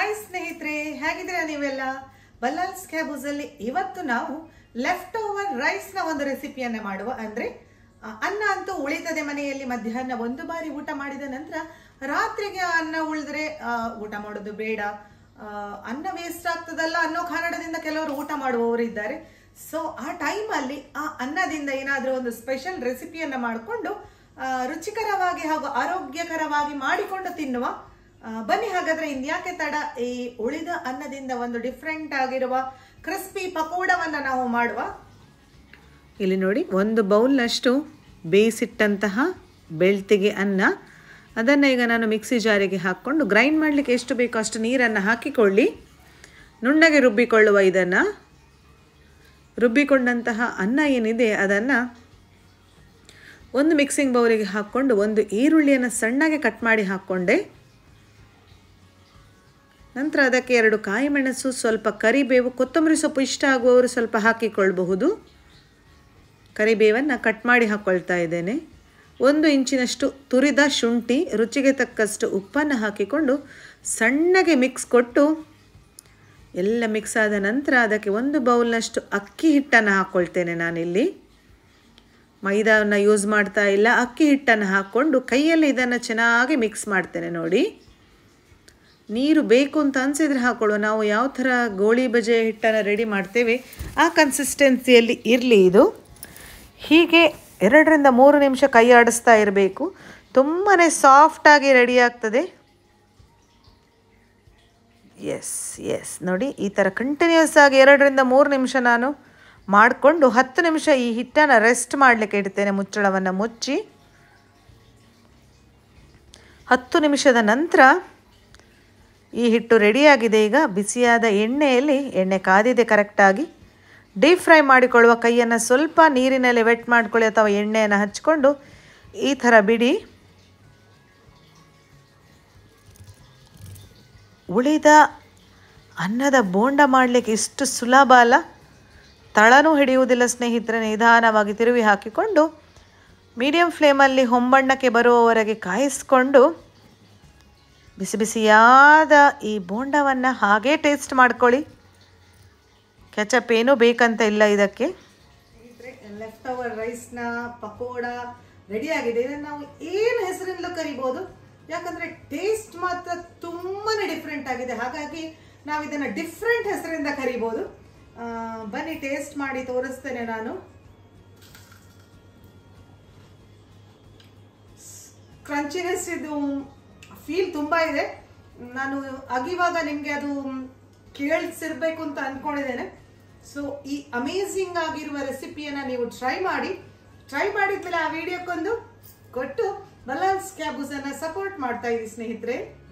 hi ಸ್ನೇಹಿತರೆ ಹೇಗಿದ್ದೀರಾ ನೀವೆಲ್ಲ ಬಲ್ಲಾಲ್ಸ್ ಕ್ಯಾಬೂಸ್ ಅಲ್ಲಿ ಇವತ್ತು ನಾವು ಲೆಫ್ಟ್ ಓವರ್ ರೈಸ್ ನ ಒಂದು ರೆಸಿಪಿಯನ್ನ ಮಾಡುವ ಅಂದ್ರೆ ಆ, ಅನ್ನ ಅಂತೂ ಉಳಿತದೆ ಮನೆಯಲ್ಲಿ ಮಧ್ಯಾಹ್ನ ಒಂದು ಬಾರಿ ಊಟ ಮಾಡಿದ ನಂತರ ರಾತ್ರಿಗೆ ಆ ಅನ್ನ ಉಳಿದ್ರೆ ಆ, ಊಟ ಮಾಡೋದು ಬೇಡ ಆ, ಅನ್ನ ವೇಸ್ಟ್ ಆಗ್ತದಲ್ಲ ಅನ್ನೋ ಕಾರಣದಿಂದ ಕೆಲವರು ಊಟ ಮಾಡುವವರು ಇದ್ದಾರೆ ಸೊ ಆ time ಅಲ್ಲಿ ಆ ಅನ್ನದಿಂದ ಏನಾದ್ರೂ ಒಂದು ಸ್ಪೆಷಲ್ ರೆಸಿಪಿಯನ್ನ ಮಾಡಿಕೊಂಡು ರುಚಿಕರವಾಗಿ ಹಾಗೂ ಆರೋಗ್ಯಕರವಾಗಿ ಮಾಡಿಕೊಂಡು ತಿನ್ನುವ ಆ, ಬನ್ನಿ ಹಾಗಾದ್ರೆ ಇನ್ಯಾಕೆ ತಡ ಈ ಉಳಿದ ಅನ್ನದಿಂದ ಒಂದು ಡಿಫ್ರೆಂಟ್ ಆಗಿರುವ ಕ್ರಿಸ್ಪಿ ಪಕೋಡವನ್ನ ನಾವು ಮಾಡುವ ಇಲ್ಲಿ ನೋಡಿ ಒಂದು ಬೌಲ್ನಷ್ಟು ಬೇಯಿಸಿಟ್ಟಂತಹ ಬೆಳ್ತಿಗೆ ಅನ್ನ ಅದನ್ನು ಈಗ ನಾನು ಮಿಕ್ಸಿ ಜಾರಿಗೆ ಹಾಕ್ಕೊಂಡು ಗ್ರೈಂಡ್ ಮಾಡಲಿಕ್ಕೆ ಎಷ್ಟು ಬೇಕೋ ಅಷ್ಟು ನೀರನ್ನು ಹಾಕಿಕೊಳ್ಳಿ ನುಣ್ಣಗೆ ರುಬ್ಬಿಕೊಳ್ಳುವ ಇದನ್ನು ರುಬ್ಬಿಕೊಂಡಂತಹ ಅನ್ನ ಏನಿದೆ ಅದನ್ನು ಒಂದು ಮಿಕ್ಸಿಂಗ್ ಬೌಲಿಗೆ ಹಾಕ್ಕೊಂಡು ಒಂದು ಈರುಳ್ಳಿಯನ್ನು ಸಣ್ಣಗೆ ಕಟ್ ಮಾಡಿ ಹಾಕ್ಕೊಂಡೆ ನಂತರ ಅದಕ್ಕೆ ಎರಡು ಕಾಯಿ ಮೆಣಸು ಸ್ವಲ್ಪ ಕರಿಬೇವು ಕೊತ್ತಂಬರಿ ಸೊಪ್ಪು ಇಷ್ಟ ಆಗುವವರು ಸ್ವಲ್ಪ ಹಾಕಿಕೊಳ್ಳಬಹುದು ಕರಿಬೇವನ್ನು ಕಟ್ ಮಾಡಿ ಹಾಕ್ಕೊಳ್ತಾ ಇದ್ದೇನೆ ಒಂದು ಇಂಚಿನಷ್ಟು ತುರಿದ ಶುಂಠಿ ರುಚಿಗೆ ತಕ್ಕಷ್ಟು ಉಪ್ಪನ್ನು ಹಾಕಿಕೊಂಡು ಸಣ್ಣಗೆ ಮಿಕ್ಸ್ ಕೊಟ್ಟು ಎಲ್ಲ ಮಿಕ್ಸ್ ಆದ ನಂತರ ಅದಕ್ಕೆ ಒಂದು ಬೌಲ್ನಷ್ಟು ಅಕ್ಕಿ ಹಿಟ್ಟನ್ನು ಹಾಕ್ಕೊಳ್ತೇನೆ ನಾನಿಲ್ಲಿ ಮೈದಾವನ್ನು ಯೂಸ್ ಮಾಡ್ತಾ ಇಲ್ಲ ಅಕ್ಕಿ ಹಿಟ್ಟನ್ನು ಹಾಕ್ಕೊಂಡು ಕೈಯಲ್ಲಿ ಇದನ್ನು ಚೆನ್ನಾಗಿ ಮಿಕ್ಸ್ ಮಾಡ್ತೇನೆ ನೋಡಿ ನೀರು ಬೇಕು ಅಂತ ಅನಿಸಿದ್ರೆ ಹಾಕೊಳ್ಳುವ ನಾವು ಯಾವ ಥರ ಗೋಳಿ ಬಜೆ ಹಿಟ್ಟನ್ನು ರೆಡಿ ಮಾಡ್ತೇವೆ ಆ ಕನ್ಸಿಸ್ಟೆನ್ಸಿಯಲ್ಲಿ ಇರಲಿ ಇದು ಹೀಗೆ ಎರಡರಿಂದ ಮೂರು ನಿಮಿಷ ಕೈ ಆಡಿಸ್ತಾ ಇರಬೇಕು ತುಂಬಾ ಸಾಫ್ಟಾಗಿ ರೆಡಿ ಆಗ್ತದೆ ಎಸ್ ಎಸ್ ನೋಡಿ ಈ ಥರ ಕಂಟಿನ್ಯೂಸ್ ಆಗಿ ಎರಡರಿಂದ ಮೂರು ನಿಮಿಷ ನಾನು ಮಾಡಿಕೊಂಡು ಹತ್ತು ನಿಮಿಷ ಈ ಹಿಟ್ಟನ್ನು ರೆಸ್ಟ್ ಮಾಡಲಿಕ್ಕೆ ಇಡ್ತೇನೆ ಮುಚ್ಚಳವನ್ನು ಮುಚ್ಚಿ ಹತ್ತು ನಿಮಿಷದ ನಂತರ ಈ ಹಿಟ್ಟು ರೆಡಿಯಾಗಿದೆ ಈಗ ಬಿಸಿಯಾದ ಎಣ್ಣೆಯಲ್ಲಿ ಎಣ್ಣೆ ಕಾದಿದೆ ಕರೆಕ್ಟಾಗಿ ಡೀಪ್ ಫ್ರೈ ಮಾಡಿಕೊಳ್ಳುವ ಕೈಯನ್ನು ಸ್ವಲ್ಪ ನೀರಿನಲ್ಲಿ ವೆಟ್ ಮಾಡ್ಕೊಳ್ಳಿ ಅಥವಾ ಎಣ್ಣೆಯನ್ನು ಹಚ್ಕೊಂಡು ಈ ಥರ ಬಿಡಿ ಉಳಿದ ಅನ್ನದ ಬೋಂಡ ಮಾಡಲಿಕ್ಕೆ ಇಷ್ಟು ಸುಲಭ ಅಲ್ಲ ತಳನೂ ಹಿಡಿಯುವುದಿಲ್ಲ ಸ್ನೇಹಿತರೆ ನಿಧಾನವಾಗಿ ತಿರುವಿ ಹಾಕಿಕೊಂಡು ಮೀಡಿಯಂ ಫ್ಲೇಮಲ್ಲಿ ಹೊಂಬಣ್ಣಕ್ಕೆ ಬರುವವರೆಗೆ ಕಾಯಿಸ್ಕೊಂಡು ಬಿಸಿ ಬಿಸಿಯಾದ ಈ ಬೋಂಡವನ್ನು ಹಾಗೇ ಟೇಸ್ಟ್ ಮಾಡ್ಕೊಳ್ಳಿ ಕೆಚಪ್ ಏನೂ ಬೇಕಂತ ಇಲ್ಲ ಇದಕ್ಕೆ ಲೆಫ್ಟ್ ಓವರ್ ರೈಸ್ ನ ಪಕೋಡ ರೆಡಿ ಆಗಿದೆ ಇದನ್ನ ನಾವು ಏನು ಹೆಸರಿಂದಲೂ ಕರಿಬಹುದು ಯಾಕಂದ್ರೆ ಟೇಸ್ಟ್ ಮಾತ್ರ ತುಂಬಾನೇ ಡಿಫ್ರೆಂಟ್ ಆಗಿದೆ ಹಾಗಾಗಿ ನಾವು ಇದನ್ನ ಡಿಫ್ರೆಂಟ್ ಹೆಸರಿಂದ ಕರಿಬಹುದು ಆ, ಬನ್ನಿ ಟೇಸ್ಟ್ ಮಾಡಿ ತೋರಿಸ್ತೇನೆ ನಾನು ಕ್ರಂಚಿನೆಸ್ ಇದು ಫೀಲ್ ತುಂಬಾ ಇದೆ ನಾನು ಅಗಿವಾಗ ನಿಮ್ಗೆ ಅದು ಕೇಳಿಸಿರ್ಬೇಕು ಅಂತ ಅನ್ಕೊಂಡಿದ್ದೇನೆ ಸೊ ಈ ಅಮೇಝಿಂಗ್ ಆಗಿರುವ ರೆಸಿಪಿಯನ್ನ ನೀವು ಟ್ರೈ ಮಾಡಿ ಟ್ರೈ ಮಾಡಿದ್ಮೇಲೆ ಆ ವಿಡಿಯೋಕ್ಕೊಂದು ಕೊಟ್ಟು ಬಲಾನ್ಸ್ ಕ್ಯಾಬೂಸ್ ಅನ್ನ ಸಪೋರ್ಟ್ ಮಾಡ್ತಾ ಇದ್ದೀವಿ ಸ್ನೇಹಿತರೆ